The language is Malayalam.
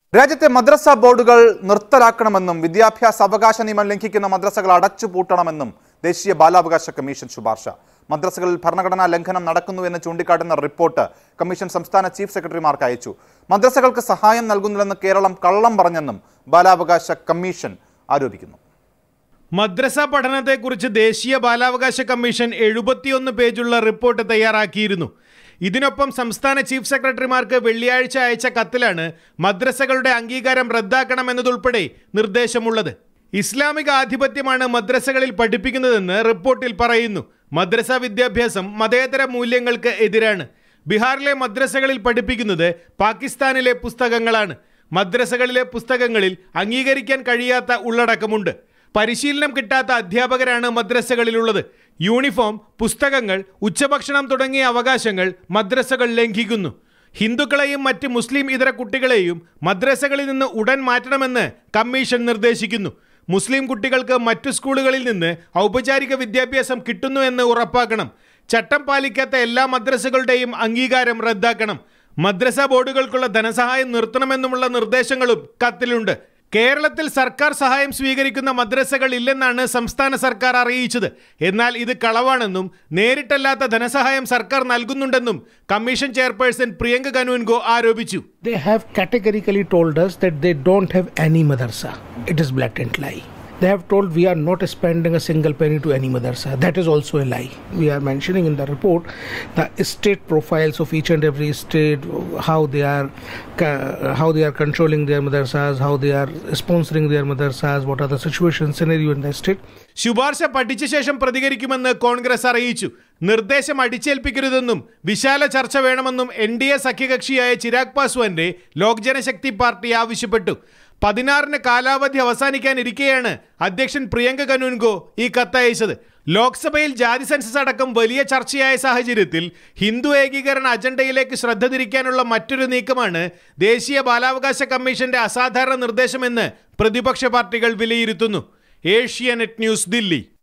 രാജ്യത്തെ മദ്രസ ബോർഡുകൾ നിർത്തലാക്കണമെന്നും വിദ്യാഭ്യാസ അവകാശ നിയമം ലംഘിക്കുന്ന മദ്രസകൾ അടച്ചുപൂട്ടണമെന്നും ദേശീയ ബാലാവകാശ കമ്മീഷൻ ശുപാർശ മദ്രസകളിൽ ഭരണഘടനാ ലംഘനം നടക്കുന്നുവെന്ന് ചൂണ്ടിക്കാട്ടുന്ന റിപ്പോർട്ട് കമ്മീഷൻ സംസ്ഥാന ചീഫ് സെക്രട്ടറിമാർക്ക് അയച്ചു മദ്രസകൾക്ക് സഹായം നൽകുന്നില്ലെന്ന് കേരളം കള്ളം പറഞ്ഞെന്നും ബാലാവകാശ കമ്മീഷൻ ആരോപിക്കുന്നു മദ്രസ പഠനത്തെക്കുറിച്ച് ദേശീയ ബാലാവകാശ കമ്മീഷൻ എഴുപത്തിയൊന്ന് പേജുള്ള റിപ്പോർട്ട് തയ്യാറാക്കിയിരുന്നു ഇതിനൊപ്പം സംസ്ഥാന ചീഫ് സെക്രട്ടറിമാർക്ക് വെള്ളിയാഴ്ച അയച്ച കത്തിലാണ് മദ്രസകളുടെ അംഗീകാരം റദ്ദാക്കണമെന്നതുൾപ്പെടെ നിർദ്ദേശമുള്ളത് ഇസ്ലാമിക ആധിപത്യമാണ് മദ്രസകളിൽ പഠിപ്പിക്കുന്നതെന്ന് റിപ്പോർട്ടിൽ പറയുന്നു മദ്രസ വിദ്യാഭ്യാസം മതേതര മൂല്യങ്ങൾക്ക് എതിരാണ് ബീഹാറിലെ മദ്രസകളിൽ പഠിപ്പിക്കുന്നത് പാകിസ്ഥാനിലെ പുസ്തകങ്ങളാണ് മദ്രസകളിലെ പുസ്തകങ്ങളിൽ അംഗീകരിക്കാൻ കഴിയാത്ത ഉള്ളടക്കമുണ്ട് പരിശീലനം കിട്ടാത്ത അധ്യാപകരാണ് മദ്രസകളിലുള്ളത് യൂണിഫോം പുസ്തകങ്ങൾ ഉച്ചഭക്ഷണം തുടങ്ങിയ അവകാശങ്ങൾ മദ്രസകൾ ലംഘിക്കുന്നു ഹിന്ദുക്കളെയും മറ്റ് മുസ്ലിം ഇതര കുട്ടികളെയും മദ്രസകളിൽ നിന്ന് ഉടൻ മാറ്റണമെന്ന് കമ്മീഷൻ നിർദ്ദേശിക്കുന്നു മുസ്ലിം കുട്ടികൾക്ക് മറ്റു സ്കൂളുകളിൽ നിന്ന് ഔപചാരിക വിദ്യാഭ്യാസം കിട്ടുന്നു എന്ന് ഉറപ്പാക്കണം ചട്ടം പാലിക്കാത്ത എല്ലാ മദ്രസകളുടെയും അംഗീകാരം റദ്ദാക്കണം മദ്രസ ബോർഡുകൾക്കുള്ള ധനസഹായം നിർത്തണമെന്നുമുള്ള നിർദ്ദേശങ്ങളും കത്തിലുണ്ട് കേരളത്തിൽ സർക്കാർ സഹായം സ്വീകരിക്കുന്ന മദ്രസകൾ ഇല്ലെന്നാണ് സംസ്ഥാന സർക്കാർ അറിയിച്ചത് എന്നാൽ ഇത് കളവാണെന്നും നേരിട്ടല്ലാത്ത ധനസഹായം സർക്കാർ നൽകുന്നുണ്ടെന്നും കമ്മീഷൻ ചെയർപേഴ്സൺ പ്രിയങ്ക കനുൻഗോ ആരോപിച്ചു They have categorically told us that they don't have any madrasa. It is blatant lie. They have told we are not spending a single penny to any madrasa. That is also a lie. We are mentioning in the report the state profiles of each and every state, how they are, ca- how they are controlling their madrasas, how they are sponsoring their madrasas, what are the situation scenario in the state. ശുപാർശ പഠിച്ച ശേഷം പ്രതികരിക്കുമെന്ന് കോൺഗ്രസ് അറിയിച്ചു നിർദ്ദേശം അടിച്ചേൽപ്പിക്കരുതെന്നും വിശാല ചർച്ച വേണമെന്നും എൻ ഡി എ സഖ്യകക്ഷിയായ ചിരാഗ് പാസ്വാന്റെ ലോക് ജനശക്തി പാർട്ടി ആവശ്യപ്പെട്ടു പതിനാറിന് കാലാവധി അവസാനിക്കാനിരിക്കെയാണ് അധ്യക്ഷൻ പ്രിയങ്ക കനുൻഗോ ഈ കത്തയച്ചത് ലോക്സഭയിൽ ജാതി സെൻസസ് അടക്കം വലിയ ചർച്ചയായ സാഹചര്യത്തിൽ ഹിന്ദു ഏകീകരണ അജണ്ടയിലേക്ക് ശ്രദ്ധ തിരിക്കാനുള്ള മറ്റൊരു നീക്കമാണ് ദേശീയ ബാലാവകാശ കമ്മീഷന്റെ അസാധാരണ നിർദ്ദേശമെന്ന് പ്രതിപക്ഷ പാർട്ടികൾ വിലയിരുത്തുന്നു ഏഷ്യാനെറ്റ് ന്യൂസ് ദില്ലി